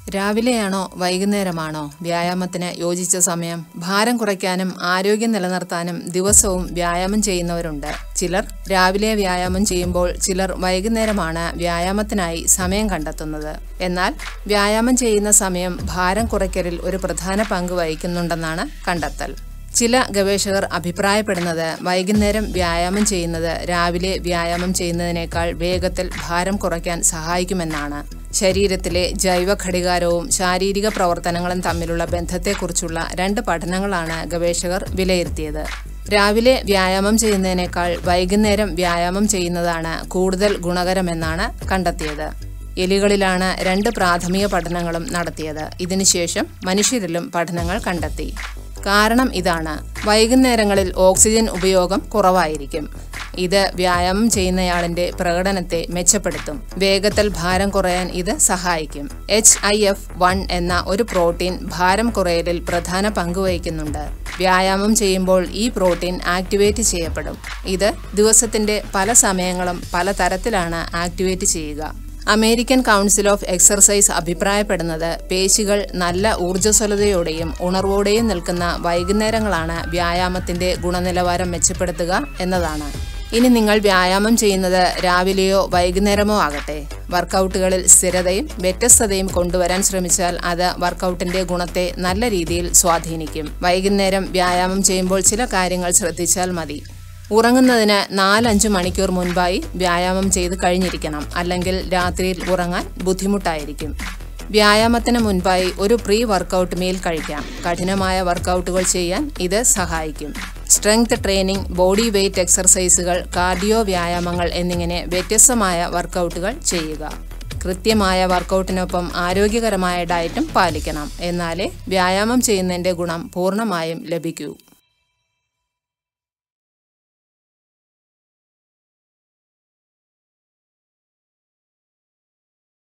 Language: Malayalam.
രാവിലെയാണോ വൈകുന്നേരമാണോ വ്യായാമത്തിന് യോജിച്ച സമയം ഭാരം കുറയ്ക്കാനും ആരോഗ്യം നിലനിർത്താനും ദിവസവും വ്യായാമം ചെയ്യുന്നവരുണ്ട് ചിലർ രാവിലെ വ്യായാമം ചെയ്യുമ്പോൾ ചിലർ വൈകുന്നേരമാണ് വ്യായാമത്തിനായി സമയം കണ്ടെത്തുന്നത് എന്നാൽ വ്യായാമം ചെയ്യുന്ന സമയം ഭാരം കുറയ്ക്കലിൽ ഒരു പ്രധാന പങ്ക് വഹിക്കുന്നുണ്ടെന്നാണ് കണ്ടെത്തൽ ചില ഗവേഷകർ അഭിപ്രായപ്പെടുന്നത് വൈകുന്നേരം വ്യായാമം ചെയ്യുന്നത് രാവിലെ വ്യായാമം ചെയ്യുന്നതിനേക്കാൾ വേഗത്തിൽ ഭാരം കുറയ്ക്കാൻ സഹായിക്കുമെന്നാണ് ശരീരത്തിലെ ജൈവ ഘടികാരവും ശാരീരിക പ്രവർത്തനങ്ങളും തമ്മിലുള്ള ബന്ധത്തെക്കുറിച്ചുള്ള രണ്ട് പഠനങ്ങളാണ് ഗവേഷകർ വിലയിരുത്തിയത് രാവിലെ വ്യായാമം ചെയ്യുന്നതിനേക്കാൾ വൈകുന്നേരം വ്യായാമം ചെയ്യുന്നതാണ് കൂടുതൽ ഗുണകരമെന്നാണ് കണ്ടെത്തിയത് എലികളിലാണ് രണ്ട് പ്രാഥമിക പഠനങ്ങളും നടത്തിയത് ഇതിനുശേഷം മനുഷ്യരിലും പഠനങ്ങൾ കണ്ടെത്തി കാരണം ഇതാണ് വൈകുന്നേരങ്ങളിൽ ഓക്സിജൻ ഉപയോഗം കുറവായിരിക്കും ഇത് വ്യായാമം ചെയ്യുന്നയാളിന്റെ പ്രകടനത്തെ മെച്ചപ്പെടുത്തും വേഗത്തിൽ ഭാരം കുറയാൻ ഇത് സഹായിക്കും എച്ച് ഐ എഫ് വൺ എന്ന ഒരു പ്രോട്ടീൻ ഭാരം കുറയലിൽ പ്രധാന പങ്ക് വഹിക്കുന്നുണ്ട് വ്യായാമം ചെയ്യുമ്പോൾ ഈ പ്രോട്ടീൻ ആക്ടിവേറ്റ് ചെയ്യപ്പെടും ഇത് ദിവസത്തിന്റെ പല സമയങ്ങളും പല തരത്തിലാണ് ആക്ടിവേറ്റ് ചെയ്യുക അമേരിക്കൻ കൗൺസിൽ ഓഫ് എക്സർസൈസ് അഭിപ്രായപ്പെടുന്നത് പേശികൾ നല്ല ഊർജ്ജസ്വലതയോടെയും ഉണർവോടെയും നിൽക്കുന്ന വൈകുന്നേരങ്ങളാണ് വ്യായാമത്തിന്റെ ഗുണനിലവാരം മെച്ചപ്പെടുത്തുക എന്നതാണ് ഇനി നിങ്ങൾ വ്യായാമം ചെയ്യുന്നത് രാവിലെയോ വൈകുന്നേരമോ ആകട്ടെ വർക്കൗട്ടുകളിൽ സ്ഥിരതയും വ്യത്യസ്തതയും കൊണ്ടുവരാൻ ശ്രമിച്ചാൽ അത് വർക്കൗട്ടിന്റെ ഗുണത്തെ നല്ല രീതിയിൽ സ്വാധീനിക്കും വൈകുന്നേരം വ്യായാമം ചെയ്യുമ്പോൾ ചില കാര്യങ്ങൾ ശ്രദ്ധിച്ചാൽ മതി ഉറങ്ങുന്നതിന് നാലഞ്ച് മണിക്കൂർ മുൻപായി വ്യായാമം ചെയ്ത് കഴിഞ്ഞിരിക്കണം അല്ലെങ്കിൽ രാത്രിയിൽ ഉറങ്ങാൻ ബുദ്ധിമുട്ടായിരിക്കും വ്യായാമത്തിന് മുൻപായി ഒരു പ്രീ വർക്കൗട്ട് മീൽ കഴിക്കാം കഠിനമായ വർക്കൗട്ടുകൾ ചെയ്യാൻ ഇത് സഹായിക്കും സ്ട്രെങ്ത് ട്രെയിനിങ് ബോഡി വെയ്റ്റ് എക്സർസൈസുകൾ കാർഡിയോ വ്യായാമങ്ങൾ എന്നിങ്ങനെ വ്യത്യസ്തമായ വർക്കൗട്ടുകൾ ചെയ്യുക കൃത്യമായ വർക്കൗട്ടിനൊപ്പം ആരോഗ്യകരമായ ഡയറ്റും പാലിക്കണം എന്നാലേ വ്യായാമം ചെയ്യുന്നതിൻ്റെ ഗുണം പൂർണ്ണമായും ലഭിക്കൂ